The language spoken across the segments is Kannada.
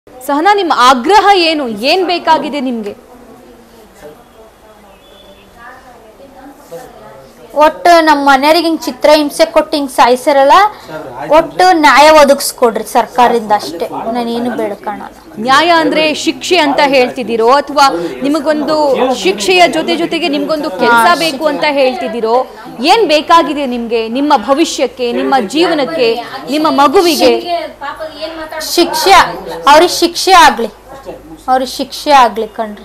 ಸಹನಾ ನಿಮ್ಮ ಆಗ್ರಹ ಏನು ಏನ್ ಬೇಕಾಗಿದೆ ನಿಮ್ಗೆ ಒಟ್ಟು ನಮ್ಮ ಮನೆಯವ್ರಿಗೆ ಹಿಂಗ್ ಚಿತ್ರ ಹಿಂಸೆ ಕೊಟ್ಟು ಹಿಂಗ್ ಸಾಯಿಸಿರಲ್ಲ ಒಟ್ಟು ನ್ಯಾಯ ಒದಗಿಸ್ಕೊಡ್ರಿ ಸರ್ಕಾರದಿಂದ ಅಷ್ಟೇ ನಾನೇನು ಬೇಡ್ಕೊಳಲ್ಲ ನ್ಯಾಯ ಅಂದ್ರೆ ಶಿಕ್ಷೆ ಅಂತ ಹೇಳ್ತಿದ್ದೀರೋ ಅಥವಾ ನಿಮಗೊಂದು ಶಿಕ್ಷೆಯ ಜೊತೆ ಜೊತೆಗೆ ನಿಮ್ಗೊಂದು ಕೆಲಸ ಬೇಕು ಅಂತ ಹೇಳ್ತಿದ್ದೀರೋ ಏನ್ ಬೇಕಾಗಿದೆ ನಿಮ್ಗೆ ನಿಮ್ಮ ಭವಿಷ್ಯಕ್ಕೆ ನಿಮ್ಮ ಜೀವನಕ್ಕೆ ನಿಮ್ಮ ಮಗುವಿಗೆ ಶಿಕ್ಷೆ ಅವ್ರಿಗೆ ಶಿಕ್ಷೆ ಆಗ್ಲಿ ಅವ್ರಿಗೆ ಶಿಕ್ಷೆ ಆಗ್ಲಿ ಕಣ್ರಿ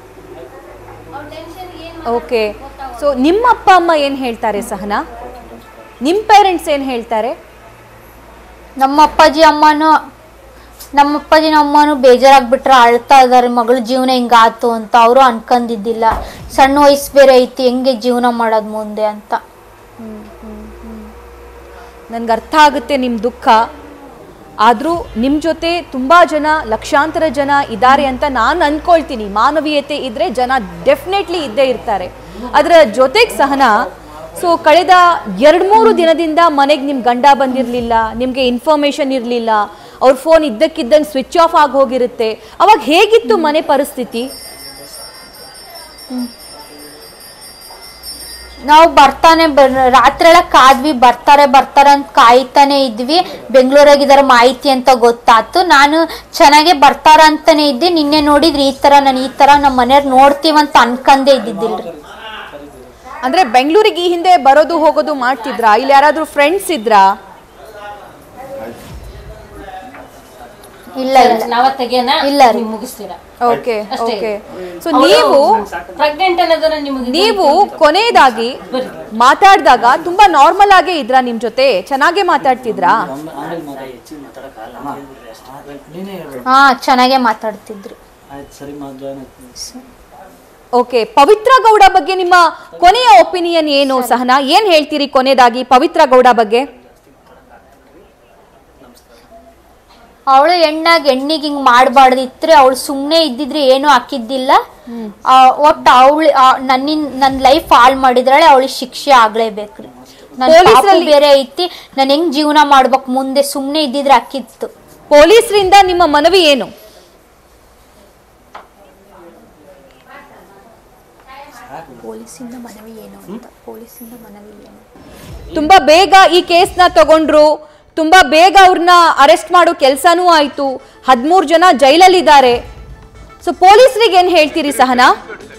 ಓಕೆ ಸೊ ನಿಮ್ಮ ಅಪ್ಪ ಅಮ್ಮ ಏನ್ ಹೇಳ್ತಾರೆ ಸಹನಾ ನಿಮ್ಮ ಪೇರೆಂಟ್ಸ್ ಏನ್ ಹೇಳ್ತಾರೆ ನಮ್ಮ ಅಪ್ಪಾಜಿ ಅಮ್ಮನೂ ನಮ್ಮ ಅಪ್ಪಾಜಿ ಅಮ್ಮನೂ ಬೇಜಾರಾಗ್ಬಿಟ್ರೆ ಅಳ್ತಾ ಇದಾರೆ ಮಗಳ ಜೀವನ ಹಿಂಗಾತು ಅಂತ ಅವರು ಅನ್ಕೊಂಡಿದ್ದಿಲ್ಲ ಸಣ್ಣ ವಯಸ್ಸು ಬೇರೆ ಐತಿ ಹೆಂಗೆ ಜೀವನ ಮಾಡೋದು ಮುಂದೆ ಅಂತ ನನ್ಗೆ ಅರ್ಥ ಆಗುತ್ತೆ ನಿಮ್ಮ ದುಃಖ ಆದರೂ ನಿಮ್ಮ ಜೊತೆ ತುಂಬ ಜನ ಲಕ್ಷಾಂತರ ಜನ ಇದ್ದಾರೆ ಅಂತ ನಾನು ಅಂದ್ಕೊಳ್ತೀನಿ ಮಾನವೀಯತೆ ಇದ್ದರೆ ಜನ ಡೆಫಿನೆಟ್ಲಿ ಇದ್ದೇ ಇರ್ತಾರೆ ಅದರ ಜೊತೆಗೆ ಸಹನ ಸೊ ಕಳೆದ ಎರಡು ಮೂರು ದಿನದಿಂದ ಮನೆಗೆ ನಿಮ್ಮ ಗಂಡ ಬಂದಿರಲಿಲ್ಲ ನಿಮಗೆ ಇನ್ಫಾರ್ಮೇಷನ್ ಇರಲಿಲ್ಲ ಅವ್ರ ಫೋನ್ ಇದ್ದಕ್ಕಿದ್ದಂಗೆ ಸ್ವಿಚ್ ಆಫ್ ಆಗಿ ಹೋಗಿರುತ್ತೆ ಅವಾಗ ಹೇಗಿತ್ತು ಮನೆ ಪರಿಸ್ಥಿತಿ ನಾವು ಬರ್ತಾನೆ ಬರ್ ರಾತ್ರಿ ಎಲ್ಲ ಕಾದ್ವಿ ಬರ್ತಾರೆ ಬರ್ತಾರೆ ಅಂತ ಕಾಯ್ತಾನೆ ಇದ್ವಿ ಬೆಂಗಳೂರಾಗಿದಾರ ಮಾಹಿತಿ ಅಂತ ಗೊತ್ತಾತು ನಾನು ಚೆನ್ನಾಗೆ ಬರ್ತಾರ ಅಂತಾನೆ ಇದ್ದೆ ನಿನ್ನೆ ನೋಡಿದ್ರಿ ಈ ತರ ನಾನು ಈ ತರ ನಮ್ಮ ಮನೆಯವ್ರು ನೋಡ್ತೀವಂತ ಅನ್ಕಂದೇ ಇದ್ದಿದ್ದಿಲ್ರಿ ಅಂದರೆ ಬೆಂಗಳೂರಿಗೆ ಈ ಹಿಂದೆ ಬರೋದು ಹೋಗೋದು ಮಾಡ್ತಿದ್ರಾ ಇಲ್ಲಿ ಯಾರಾದರೂ ಫ್ರೆಂಡ್ಸ್ ಇದ್ರಾ ಇಲ್ಲ ಇಲ್ಲ ನಾವ ತೆಗೆನ ಇಲ್ಲ ರೀ. ನೀವು ಮುಗಿಸ್ತೀರಾ ಓಕೆ ಅಷ್ಟೇ. ಓಕೆ ಸೊ ನೀವು ಪ್ರೆಗ್ನೆಂಟ್ ಅನ್ನೋದನ್ನ ನಿಮಗೆ ನೀವು ಕೊನೆಯದಾಗಿ ಮಾತಾಡಿದಾಗ ತುಂಬಾ ನಾರ್ಮಲ್ ಆಗೇ ಇದ್ರಾ ನಿಮ್ ಜೊತೆ ಚೆನ್ನಾಗೇ ಮಾತಾಡ್ತಿದ್ರಾ ಆಮೇಲೆ ಮಾತಾಡಿ ಹೆಚ್ಚಿಗೆ ಮಾತಾಡಕ್ಕಾಗಲ್ಲ ಹೇಳ್ಬಿಡ್ರಿ ಅಷ್ಟೇ ನೀನೇ ಹೇಳ್ಬೇಕು ಹಾ ಚೆನ್ನಾಗೆ ಮಾತಾಡ್ತಿದ್ರಿ ಆಯ್ತು ಸರಿ ಮಾ ಜಾಯ್ನ್ ಆಗ್ತೀನಿ ಓಕೆ ಪವಿತ್ರ ಗೌಡ ಬಗ್ಗೆ ನಿಮ್ಮ ಕೊನೆಯ ಒಪಿನಿಯನ್ ಏನು ಸಹನಾ ಏನ್ ಹೇಳ್ತೀರಿ ಕೊನೆಯದಾಗಿ ಪವಿತ್ರ ಗೌಡ ಬಗ್ಗೆ ಅವಳು ಹೆಣ್ಣಾಗ ಹೆಣ್ಣಿಗೆ ಹಿಂಗ್ ಮಾಡಬಾರ್ದಿತ್ರಿ ಅವಳು ಸುಮ್ಮನೆ ಇದ್ದಿದ್ರೆ ಏನು ಹಾಕಿದ್ದಿಲ್ಲ ಆ, ಒಟ್ಟು ಅವಳು ನನ್ನಿನ್ ನನ್ನ ಲೈಫ್ ಹಾಳು ಮಾಡಿದ್ರಳೆ ಅವಳಿಗೆ ಶಿಕ್ಷೆ ಆಗ್ಲೇಬೇಕ್ರಿ ನನ್ನ ಪಾಪು ಪೊಲೀಸ್ರಲ್ಲಿ- ಬೇರೆ ಐತಿ ನಾನು ಹೆಂಗ್ ಜೀವನ ಮಾಡ್ಬೇಕು ಮುಂದೆ ಸುಮ್ಮನೆ ಇದ್ದಿದ್ರೆ ಹಾಕಿತ್ತು ಪೊಲೀಸರಿಂದ ನಿಮ್ಮ ಮನವಿ ಏನು ಪೊಲೀಸಿಂದ ಮನವಿ ಏನು ಅಂತ ಪೊಲೀಸಿಂದ ಮನವಿ ಏನು ತುಂಬಾ ಬೇಗ ಈ ಕೇಸ್ನ ತಗೊಂಡ್ರು ತುಂಬಾ ಬೇಗ ಅವ್ರನ್ನ ಅರೆಸ್ಟ್ ಮಾಡೋ ಕೆಲಸನೂ ಆಯ್ತು ಹದಿಮೂರು ಜನ ಜೈಲಲ್ಲಿದ್ದಾರೆ ಸೊ ಪೊಲೀಸರಿಗೆ ಏನ್ ಹೇಳ್ತೀರಿ ಸಹನಾ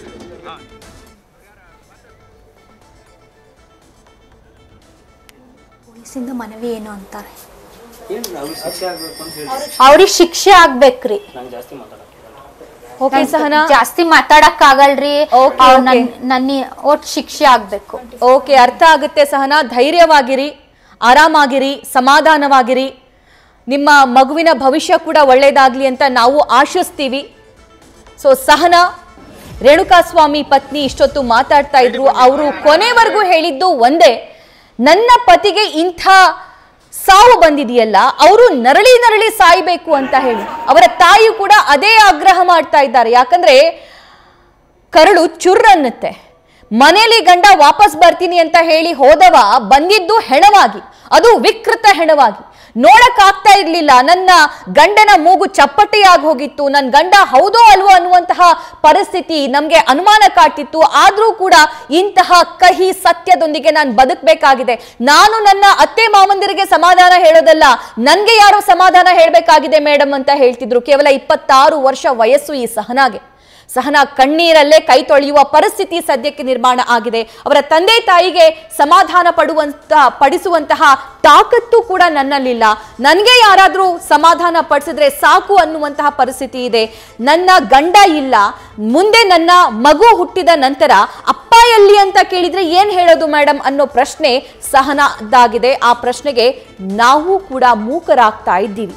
ಪೊಲೀಸಿಂದ ಮನವಿ ಏನು ಅಂತಾರೆ ಏನು ಅವ್ರಿಗೆ ಶಿಕ್ಷೆ ಆಗ್ಬೇಕು ಅಂತ ಹೇಳಿ ಅವ್ರಿಗೆ ಶಿಕ್ಷೆ ಆಗ್ಬೇಕ್ರಿ ನಂಗೆ ಜಾಸ್ತಿ ಮಾತಾಡಕ್ಕೆ ಓಕೆ ಸಹನಾ ಜಾಸ್ತಿ ಮಾತಾಡಕ್ ಆಗಲ್ರಿ Okay, okay. ನನ್ನ ಒಟ್ಟು ಶಿಕ್ಷೆ ಆಗ್ಬೇಕು ಓಕೆ ಅರ್ಥ ಆಗುತ್ತೆ ಸಹನಾ ಧೈರ್ಯವಾಗಿರಿ ಆರಾಮಾಗಿರಿ ಸಮಾಧಾನವಾಗಿರಿ ನಿಮ್ಮ ಮಗುವಿನ ಭವಿಷ್ಯ ಕೂಡ ಒಳ್ಳೆಯದಾಗಲಿ ಅಂತ ನಾವು ಆಶಿಸ್ತೀವಿ ಸೊ ಸಹನಾ ರೇಣುಕಾಸ್ವಾಮಿ ಪತ್ನಿ ಇಷ್ಟೊತ್ತು ಮಾತಾಡ್ತಾ ಇದ್ರು ಅವರು ಕೊನೆವರೆಗೂ ಹೇಳಿದ್ದು ಒಂದೇ ನನ್ನ ಪತಿಗೆ ಇಂಥ ಸಾವು ಬಂದಿದೆಯಲ್ಲ ಅವರು ನರಳಿ ನರಳಿ ಸಾಯ್ಬೇಕು ಅಂತ ಹೇಳಿ ಅವರ ತಾಯಿ ಕೂಡ ಅದೇ ಆಗ್ರಹ ಮಾಡ್ತಾ ಇದ್ದಾರೆ ಯಾಕಂದ್ರೆ ಕರಳು ಚುರ್ ಅನ್ನತ್ತೆ ಮನೇಲಿ ಗಂಡ ವಾಪಸ್ ಬರ್ತೀನಿ ಅಂತ ಹೇಳಿ ಹೋದವ ಬಂದಿದ್ದು ಹೆಣವಾಗಿ ಅದು ವಿಕೃತ ಹೆಣವಾಗಿ ನೋಡಕ್ ಆಗ್ತಾ ಇರ್ಲಿಲ್ಲ ನನ್ನ ಗಂಡನ ಮೂಗು ಚಪ್ಪಟೆಯಾಗಿ ಹೋಗಿತ್ತು ನನ್ನ ಗಂಡ ಹೌದೋ ಅಲ್ವೋ ಅನ್ನುವಂತಹ ಪರಿಸ್ಥಿತಿ ನಮ್ಗೆ ಅನುಮಾನ ಕಾಡ್ತಿತ್ತು ಆದ್ರೂ ಕೂಡ ಇಂತಹ ಕಹಿ ಸತ್ಯದೊಂದಿಗೆ ನಾನು ಬದುಕಬೇಕಾಗಿದೆ ನಾನು ನನ್ನ ಅತ್ತೆ ಮಾವಂದಿರಿಗೆ ಸಮಾಧಾನ ಹೇಳೋದಲ್ಲ ನನ್ಗೆ ಯಾರೋ ಸಮಾಧಾನ ಹೇಳಬೇಕಾಗಿದೆ ಮೇಡಮ್ ಅಂತ ಹೇಳ್ತಿದ್ರು ಕೇವಲ ಇಪ್ಪತ್ತಾರು ವರ್ಷ ವಯಸ್ಸು ಈ ಸಹನಾಗೆ ಸಹನಾ ಕಣ್ಣೀರಲ್ಲೇ ಕೈ ತೊಳೆಯುವ ಪರಿಸ್ಥಿತಿ ಸದ್ಯಕ್ಕೆ ನಿರ್ಮಾಣ ಆಗಿದೆ ಅವರ ತಂದೆ ತಾಯಿಗೆ ಸಮಾಧಾನ ಪಡುವಂತ ಪಡಿಸುವಂತಹ ತಾಕತ್ತು ಕೂಡ ನನ್ನಲ್ಲಿಲ್ಲ ನನಗೆ ಯಾರಾದರೂ ಸಮಾಧಾನ ಪಡಿಸಿದ್ರೆ ಸಾಕು ಅನ್ನುವಂತಹ ಪರಿಸ್ಥಿತಿ ಇದೆ ನನ್ನ ಗಂಡ ಇಲ್ಲ ಮುಂದೆ ನನ್ನ ಮಗು ಹುಟ್ಟಿದ ನಂತರ ಅಪ್ಪ ಎಲ್ಲಿ ಅಂತ ಕೇಳಿದ್ರೆ ಏನ್ ಹೇಳೋದು ಮೇಡಮ್ ಅನ್ನೋ ಪ್ರಶ್ನೆ ಸಹನದಾಗಿದೆ ಆ ಪ್ರಶ್ನೆಗೆ ನಾವು ಕೂಡ ಮೂಕರಾಗ್ತಾ ಇದ್ದೀವಿ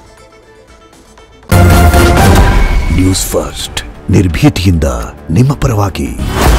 ನ್ಯೂಸ್ ಫಸ್ಟ್ ನಿರ್ಭೀತಿಯಿಂದ ನಿಮ್ಮ ಪರವಾಗಿ